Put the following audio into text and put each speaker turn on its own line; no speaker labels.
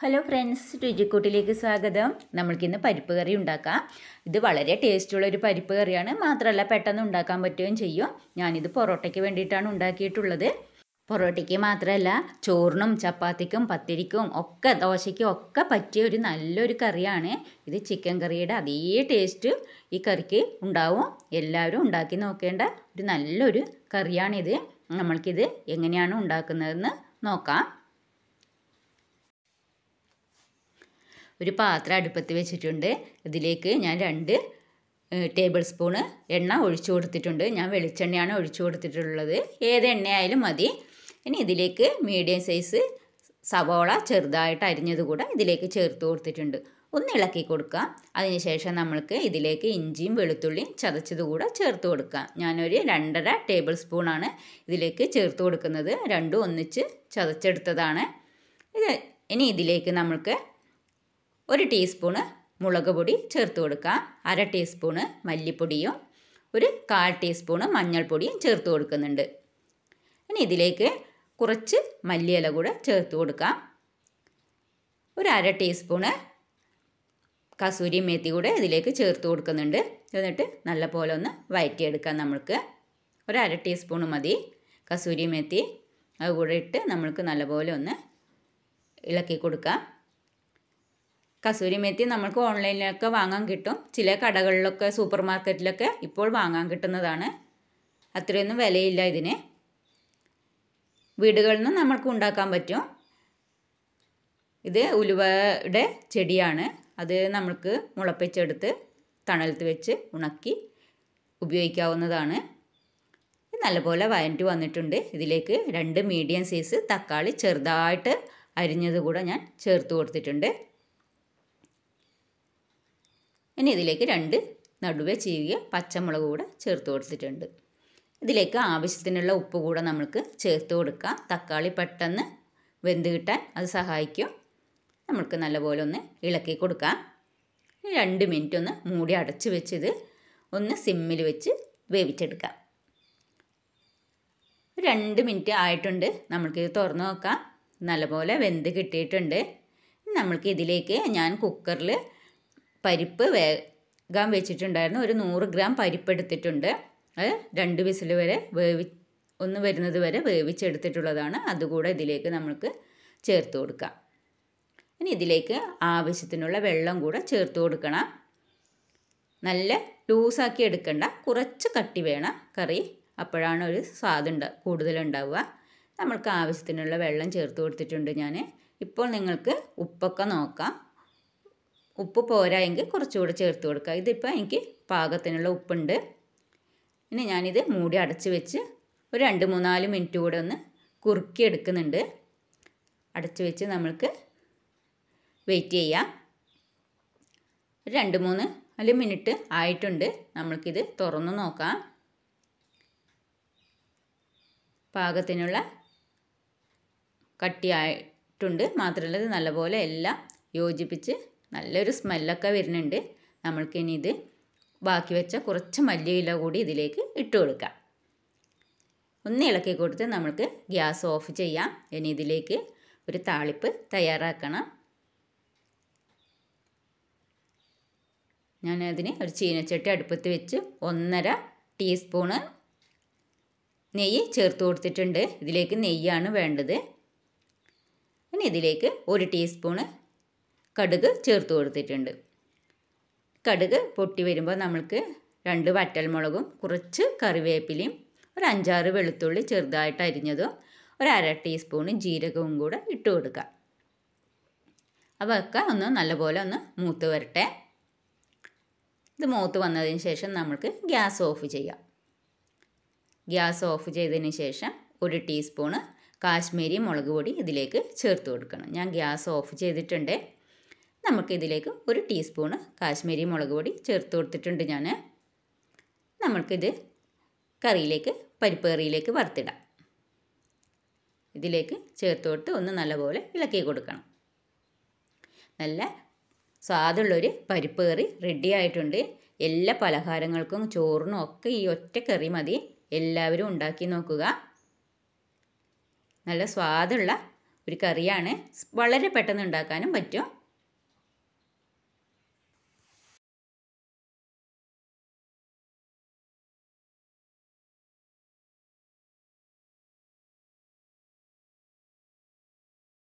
hello friends രുചിക്കൂട്ടിലേക്ക് സ്വാഗതം നമ്മൾക്കിന്ന് പരിപ്പ് കറി ഉണ്ടാക്കാം ഇത് വളരെ ടേസ്റ്റുള്ള ഒരു പരിപ്പ് കറിയാണ് മാത്രമല്ല പെട്ടെന്ന് ഉണ്ടാക്കാൻ പറ്റുകയും ചെയ്യും ഞാനിത് പൊറോട്ടയ്ക്ക് വേണ്ടിയിട്ടാണ് ഉണ്ടാക്കിയിട്ടുള്ളത് പൊറോട്ടയ്ക്ക് മാത്രമല്ല ചോറിനും ചപ്പാത്തിക്കും പത്തിരിക്കും ഒക്കെ ദോശയ്ക്കും ഒക്കെ പറ്റിയ ഒരു നല്ലൊരു കറിയാണ് ഇത് ചിക്കൻ കറിയുടെ അതേ ടേസ്റ്റ് ഈ കറിക്ക് ഉണ്ടാവും എല്ലാവരും ഉണ്ടാക്കി നോക്കേണ്ട ഒരു നല്ലൊരു കറിയാണിത് നമ്മൾക്കിത് എങ്ങനെയാണ് ഉണ്ടാക്കുന്നതെന്ന് നോക്കാം ഒരു പാത്രം അടുപ്പത്ത് വെച്ചിട്ടുണ്ട് ഇതിലേക്ക് ഞാൻ രണ്ട് ടേബിൾ സ്പൂണ് എണ്ണ ഒഴിച്ചു കൊടുത്തിട്ടുണ്ട് ഞാൻ വെളിച്ചെണ്ണയാണ് ഒഴിച്ചു കൊടുത്തിട്ടുള്ളത് ഏത് എണ്ണയായാലും മതി ഇനി ഇതിലേക്ക് മീഡിയം സൈസ് സവോള ചെറുതായിട്ട് അരിഞ്ഞത് കൂടെ ഇതിലേക്ക് ചേർത്ത് കൊടുത്തിട്ടുണ്ട് ഒന്ന് ഇളക്കി കൊടുക്കാം അതിനുശേഷം നമ്മൾക്ക് ഇതിലേക്ക് ഇഞ്ചിയും വെളുത്തുള്ളിയും ചതച്ചത് കൂടെ ചേർത്ത് കൊടുക്കാം ഞാനൊരു രണ്ടര ടേബിൾ സ്പൂണാണ് ഇതിലേക്ക് ചേർത്ത് കൊടുക്കുന്നത് രണ്ടും ഒന്നിച്ച് ചതച്ചെടുത്തതാണ് ഇത് ഇനി ഇതിലേക്ക് നമ്മൾക്ക് ഒരു ടീസ്പൂണ് മുളക് പൊടി ചേർത്ത് കൊടുക്കാം അര ടീസ്പൂണ് മല്ലിപ്പൊടിയും ഒരു കാൽ ടീസ്പൂണ് മഞ്ഞൾപ്പൊടിയും ചേർത്ത് കൊടുക്കുന്നുണ്ട് ഇനി ഇതിലേക്ക് കുറച്ച് മല്ലിയില കൂടെ ചേർത്ത് കൊടുക്കാം ഒരു അര ടീസ്പൂണ് കസൂരി മേത്തി കൂടെ ഇതിലേക്ക് ചേർത്ത് കൊടുക്കുന്നുണ്ട് എന്നിട്ട് നല്ലപോലെ ഒന്ന് വഴറ്റിയെടുക്കാം നമ്മൾക്ക് ഒരു അര ടീസ്പൂണ് മതി കസൂരി മേത്തി അത് കൂടെ ഇട്ട് നമ്മൾക്ക് നല്ലപോലെ ഒന്ന് ഇളക്കി കൊടുക്കാം കസൂരി മേത്തി നമുക്ക് ഓൺലൈനിലൊക്കെ വാങ്ങാൻ കിട്ടും ചില കടകളിലൊക്കെ സൂപ്പർ മാർക്കറ്റിലൊക്കെ ഇപ്പോൾ വാങ്ങാൻ കിട്ടുന്നതാണ് അത്രയൊന്നും വിലയില്ല ഇതിന് വീടുകളിൽ നിന്ന് നമ്മൾക്ക് ഉണ്ടാക്കാൻ പറ്റും ഇത് ഉലുവയുടെ ചെടിയാണ് അത് നമ്മൾക്ക് മുളപ്പിച്ചെടുത്ത് തണലത്ത് വെച്ച് ഉണക്കി ഉപയോഗിക്കാവുന്നതാണ് നല്ലപോലെ വഴറ്റി വന്നിട്ടുണ്ട് ഇതിലേക്ക് രണ്ട് മീഡിയം സൈസ് തക്കാളി ചെറുതായിട്ട് അരിഞ്ഞത് കൂടെ ഞാൻ ചേർത്ത് കൊടുത്തിട്ടുണ്ട് ഇനി ഇതിലേക്ക് രണ്ട് നടുവെ ചീവിയ പച്ചമുളക് കൂടെ ചേർത്ത് കൊടുത്തിട്ടുണ്ട് ഇതിലേക്ക് ആവശ്യത്തിനുള്ള ഉപ്പ് കൂടെ നമുക്ക് ചേർത്ത് കൊടുക്കാം തക്കാളി പെട്ടെന്ന് വെന്ത് കിട്ടാൻ അത് സഹായിക്കും നമുക്ക് നല്ലപോലെ ഒന്ന് ഇളക്കി കൊടുക്കാം രണ്ട് മിനിറ്റ് ഒന്ന് മൂടി അടച്ച് വെച്ചത് ഒന്ന് സിമ്മിൽ വെച്ച് വേവിച്ചെടുക്കാം രണ്ട് മിനിറ്റ് ആയിട്ടുണ്ട് നമ്മൾക്കിത് തുറന്ന് നോക്കാം നല്ലപോലെ വെന്ത് കിട്ടിയിട്ടുണ്ട് നമ്മൾക്ക് ഇതിലേക്ക് ഞാൻ കുക്കറിൽ പരിപ്പ് വേകാൻ വെച്ചിട്ടുണ്ടായിരുന്നു ഒരു നൂറ് ഗ്രാം പരിപ്പ് എടുത്തിട്ടുണ്ട് അത് രണ്ട് വിസിൽ വരെ വേവി ഒന്ന് വരുന്നത് വരെ വേവിച്ചെടുത്തിട്ടുള്ളതാണ് അതുകൂടെ ഇതിലേക്ക് നമുക്ക് ചേർത്ത് കൊടുക്കാം ഇനി ഇതിലേക്ക് ആവശ്യത്തിനുള്ള വെള്ളം കൂടെ ചേർത്ത് കൊടുക്കണം നല്ല ലൂസാക്കി എടുക്കണ്ട കുറച്ച് കട്ടി വേണം കറി അപ്പോഴാണ് ഒരു സ്വാദുണ്ട കൂടുതലുണ്ടാവുക നമ്മൾക്ക് ആവശ്യത്തിനുള്ള വെള്ളം ചേർത്ത് കൊടുത്തിട്ടുണ്ട് ഞാൻ ഇപ്പോൾ നിങ്ങൾക്ക് ഉപ്പൊക്കെ നോക്കാം ഉപ്പ് പോരായെങ്കിൽ കുറച്ചുകൂടെ ചേർത്ത് കൊടുക്കുക ഇതിപ്പോൾ എനിക്ക് പാകത്തിനുള്ള ഉപ്പുണ്ട് ഇനി ഞാനിത് മൂടി അടച്ച് വെച്ച് ഒരു രണ്ട് മൂന്നാല് മിനിറ്റ് കൂടെ ഒന്ന് കുറുക്കി എടുക്കുന്നുണ്ട് അടച്ച് വെച്ച് നമ്മൾക്ക് വെയിറ്റ് ചെയ്യാം രണ്ട് മൂന്ന് നാല് മിനിറ്റ് ആയിട്ടുണ്ട് നമ്മൾക്കിത് തുറന്ന് നോക്കാം പാകത്തിനുള്ള കട്ടിയായിട്ടുണ്ട് മാത്രമല്ല ഇത് നല്ലപോലെ എല്ലാം യോജിപ്പിച്ച് നല്ലൊരു സ്മെല്ലൊക്കെ വരുന്നുണ്ട് നമ്മൾക്കിനി ഇത് ബാക്കി വെച്ച കുറച്ച് മല്ലിയില കൂടി ഇതിലേക്ക് ഇട്ട് കൊടുക്കാം ഒന്ന് ഇളക്കി കൊടുത്ത് നമുക്ക് ഗ്യാസ് ഓഫ് ചെയ്യാം ഇനി ഇതിലേക്ക് ഒരു താളിപ്പ് തയ്യാറാക്കണം ഞാനതിന് ഒരു ചീനച്ചട്ടി അടുപ്പത്ത് വെച്ച് ഒന്നര ടീസ്പൂണ് നെയ്യ് ചേർത്ത് കൊടുത്തിട്ടുണ്ട് ഇതിലേക്ക് നെയ്യാണ് വേണ്ടത് ഇനി ഇതിലേക്ക് ഒരു ടീസ്പൂണ് കടുക് ചേർത്ത് കൊടുത്തിട്ടുണ്ട് കടുക് പൊട്ടി വരുമ്പോൾ നമ്മൾക്ക് രണ്ട് വറ്റൽമുളകും കുറച്ച് കറിവേപ്പിലയും ഒരു അഞ്ചാറ് വെളുത്തുള്ളി ചെറുതായിട്ട് അരിഞ്ഞതും ഒരു അര ടീസ്പൂണ് ജീരകവും കൂടെ ഇട്ട് കൊടുക്കുക അവയൊക്കെ ഒന്ന് നല്ലപോലെ ഒന്ന് മൂത്ത് വരട്ടെ ഇത് മൂത്ത് വന്നതിന് ശേഷം നമുക്ക് ഗ്യാസ് ഓഫ് ചെയ്യാം ഗ്യാസ് ഓഫ് ചെയ്തതിന് ശേഷം ഒരു ടീസ്പൂണ് കാശ്മീരി മുളക് പൊടി ഇതിലേക്ക് ചേർത്ത് കൊടുക്കണം ഞാൻ ഗ്യാസ് ഓഫ് ചെയ്തിട്ടുണ്ട് നമുക്കിതിലേക്ക് ഒരു ടീസ്പൂണ് കാശ്മീരി മുളക് പൊടി ചേർത്ത് കൊടുത്തിട്ടുണ്ട് ഞാൻ നമ്മൾക്കിത് കറിയിലേക്ക് പരിപ്പ് കറിയിലേക്ക് വറുത്തിടാം ഇതിലേക്ക് ചേർത്ത് കൊടുത്ത് ഒന്ന് നല്ലപോലെ ഇളക്കി കൊടുക്കണം നല്ല സ്വാദുള്ളൊരു പരിപ്പ് കറി റെഡി ആയിട്ടുണ്ട് എല്ലാ പലഹാരങ്ങൾക്കും ചോറിനും ഒക്കെ ഈ ഒറ്റ കറി മതി എല്ലാവരും ഉണ്ടാക്കി നോക്കുക നല്ല സ്വാദുള്ള ഒരു കറിയാണ് വളരെ പെട്ടെന്ന് ഉണ്ടാക്കാനും പറ്റും